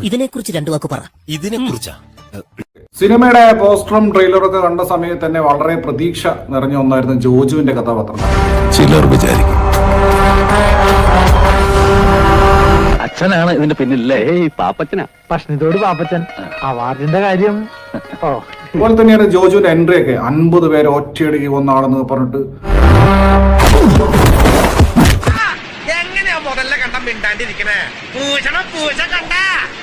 ഇതിനെക്കുറിച്ച് രണ്ടു വാക്ക് പറ ഇതിനെ കുറിച്ചാ സിനിമയുടെ പോസ്റ്ററും ട്രെയിലറും ഒക്കെ കണ്ട സമയത്ത് തന്നെ വളരെ പ്രതീക്ഷ നിറഞ്ഞ ഒന്നായിരുന്നു ജോജുവിന്റെ കഥാപാത്രം ചിലർ വിചാരിക്കും അച്ഛനാണ് ഇതിന്റെ പിന്നിലേ ഏയ് പാപ്പച്ചനാ ഭക്ഷണത്തോട് പാപ്പച്ചൻ അവാർഡിന്റെ കാര്യം ഓ അതുപോലെ തന്നെയാണ് ജോജുവിന്റെ എൻട്രി ഒക്കെ അൻപത് പേര് ഒറ്റയടിക്ക് കൊന്ന ആളെന്ന് പറഞ്ഞിട്ട് എങ്ങനെയാ മുതല്ല കണ്ട മിണ്ടാണ്ടിരിക്കണേ പൂശണം പൂശ കണ്ട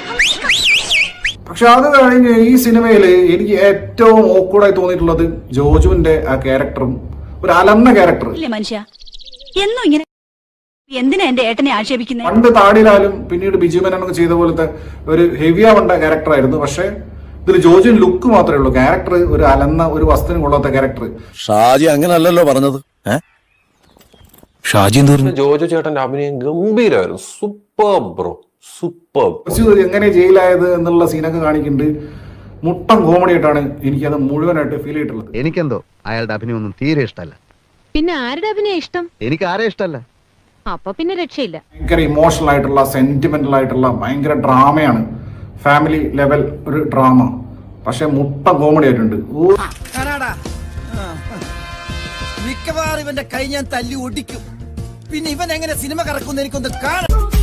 പക്ഷെ അത് കഴിഞ്ഞ് ഈ സിനിമയിൽ എനിക്ക് ഏറ്റവും ഓക്കൂടായി തോന്നിയിട്ടുള്ളത് ജോജുവിന്റെ ആ ക്യാരക്ടറും ഒരു അലന്ന ക്യാരക്ടർ ഇല്ലേ മനുഷ്യ എന്നും ഇങ്ങനെ എന്തിനാ എന്റെ ഏട്ടനെ ആക്ഷേപിക്കുന്നത് പണ്ട് താടിലാലും പിന്നീട് ബിജു മേനൊക്കെ ചെയ്ത പോലത്തെ ഒരു ഹെവി ആവേണ്ട ക്യാരക്ടർ ആയിരുന്നു പക്ഷെ ഇതിൽ ജോജുവിൻ ലുക്ക് മാത്രമേ ഉള്ളൂ ക്യാരക്ടർ ഒരു അലന്ന ഒരു വസ്തുവിന് കൊള്ളാത്ത ക്യാരക്ടർ ഷാജി അങ്ങനല്ലല്ലോ പറഞ്ഞത് ഏ ഷാജി എന്ത് പറഞ്ഞു ജോജോ ചേട്ടന്റെ അഭിനയം ഗംഭീരമായിരുന്നു സൂപ്പർ ബ്രോ സൂപ്പർ എങ്ങനെ ജയിലായത് എന്നുള്ള സീനൊക്കെ കാണിക്കുന്നുണ്ട് മുട്ടം കോമഡി ആയിട്ടാണ് എനിക്കത് മുഴുവനായിട്ട് ഫീൽ ചെയ്തിട്ടുള്ളത് എനിക്കെന്തോ അയാളുടെ അഭിനയൊന്നും തീരെ ഇഷ്ടമല്ല പിന്നെ ആരുടെ അഭിനയം ഇഷ്ടം എനിക്ക് ആരെ ഇഷ്ടമല്ല അപ്പൊ പിന്നെ രക്ഷയില്ല ഭയങ്കര ഇമോഷണൽ ആയിട്ടുള്ള സെന്റിമെന്റൽ ആയിട്ടുള്ള ഭയങ്കര ഡ്രാമയാണ് ഫാമിലി ലെവൽ ഒരു ഡ്രാമ പക്ഷെ മുട്ടം കോമഡി ആയിട്ടുണ്ട് ഓ മിക്കവാറും ഇവന്റെ കൈ ഞാൻ തല്ലി ഒടിക്കും പിന്നെ ഇവൻ എങ്ങനെ സിനിമ കറക്കുന്ന എനിക്കൊന്ന് കാണാം